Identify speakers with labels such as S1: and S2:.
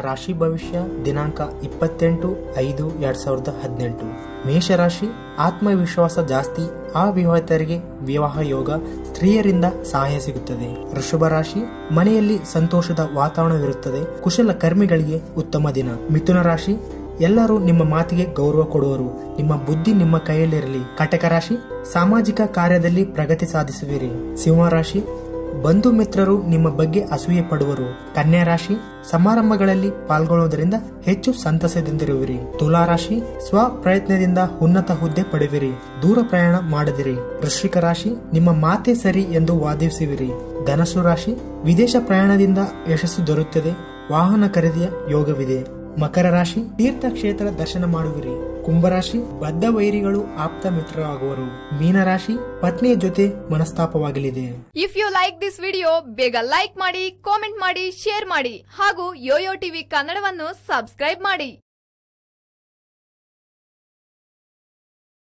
S1: ರಾಶಿ ಭವಿಷ್ಯ ದಿನಾಂಕ ಇಪ್ಪತ್ತೆಂಟು ಐದು ಎರಡ್ ಸಾವಿರದ ಹದಿನೆಂಟು ಮೇಷರಾಶಿ ಆತ್ಮವಿಶ್ವಾಸ ಜಾಸ್ತಿ ಅವಿವಾಹಿತರಿಗೆ ವಿವಾಹ ಯೋಗ ಸ್ತ್ರೀಯರಿಂದ ಸಹಾಯ ಸಿಗುತ್ತದೆ ವೃಷಭ ರಾಶಿ ಮನೆಯಲ್ಲಿ ಸಂತೋಷದ ವಾತಾವರಣವಿರುತ್ತದೆ ಕುಶಲ ಕರ್ಮಿಗಳಿಗೆ ಉತ್ತಮ ದಿನ ಮಿಥುನ ರಾಶಿ ಎಲ್ಲರೂ ನಿಮ್ಮ ಮಾತಿಗೆ ಗೌರವ ಕೊಡುವರು ನಿಮ್ಮ ಬುದ್ಧಿ ನಿಮ್ಮ ಕೈಯಲ್ಲಿರಲಿ ಕಟಕ ರಾಶಿ ಸಾಮಾಜಿಕ ಕಾರ್ಯದಲ್ಲಿ ಪ್ರಗತಿ ಸಾಧಿಸುವಿರಿ ಸಿಂಹ ರಾಶಿ ಬಂಧು ಮಿತ್ರರು ನಿಮ್ಮ ಬಗ್ಗೆ ಅಸೂಯೆ ಪಡುವರು ಕನ್ಯಾ ರಾಶಿ ಸಮಾರಂಭಗಳಲ್ಲಿ ಪಾಲ್ಗೊಳ್ಳುವುದರಿಂದ ಹೆಚ್ಚು ಸಂತಸದಿಂದಿರುವಿರಿ ತುಲಾ ರಾಶಿ ಸ್ವ ಪ್ರಯತ್ನದಿಂದ ಉನ್ನತ ಹುದ್ದೆ ಪಡೆವಿರಿ ದೂರ ಪ್ರಯಾಣ ಮಾಡದಿರಿ ವೃಶ್ಚಿಕ ರಾಶಿ ನಿಮ್ಮ ಮಾತೆ ಸರಿ ಎಂದು ವಾದಿಸುವಿರಿ ಧನಸ್ಸು ರಾಶಿ ವಿದೇಶ ಪ್ರಯಾಣದಿಂದ ಯಶಸ್ಸು ದೊರೆಯುತ್ತದೆ ವಾಹನ ಖರೀದಿಯ ಯೋಗವಿದೆ ಮಕರ ರಾಶಿ ತೀರ್ಥಕ್ಷೇತ್ರ ದರ್ಶನ ಮಾಡುವಿರಿ ಕುಂಭರಾಶಿ ಬದ್ಧ ವೈರಿಗಳು ಆಪ್ತ ಮಿತ್ರರಾಗುವರು ಮೀನರಾಶಿ ಪತ್ನಿಯ ಜೊತೆ ಮನಸ್ತಾಪವಾಗಲಿದೆ
S2: if you like this video ಬೇಗ ಲೈಕ್ ಮಾಡಿ ಕಾಮೆಂಟ್ ಮಾಡಿ ಶೇರ್ ಮಾಡಿ ಹಾಗೂ ಯೋಯೋ ಟಿವಿ ಕನ್ನಡವನ್ನು ಸಬ್ಸ್ಕ್ರೈಬ್ ಮಾಡಿ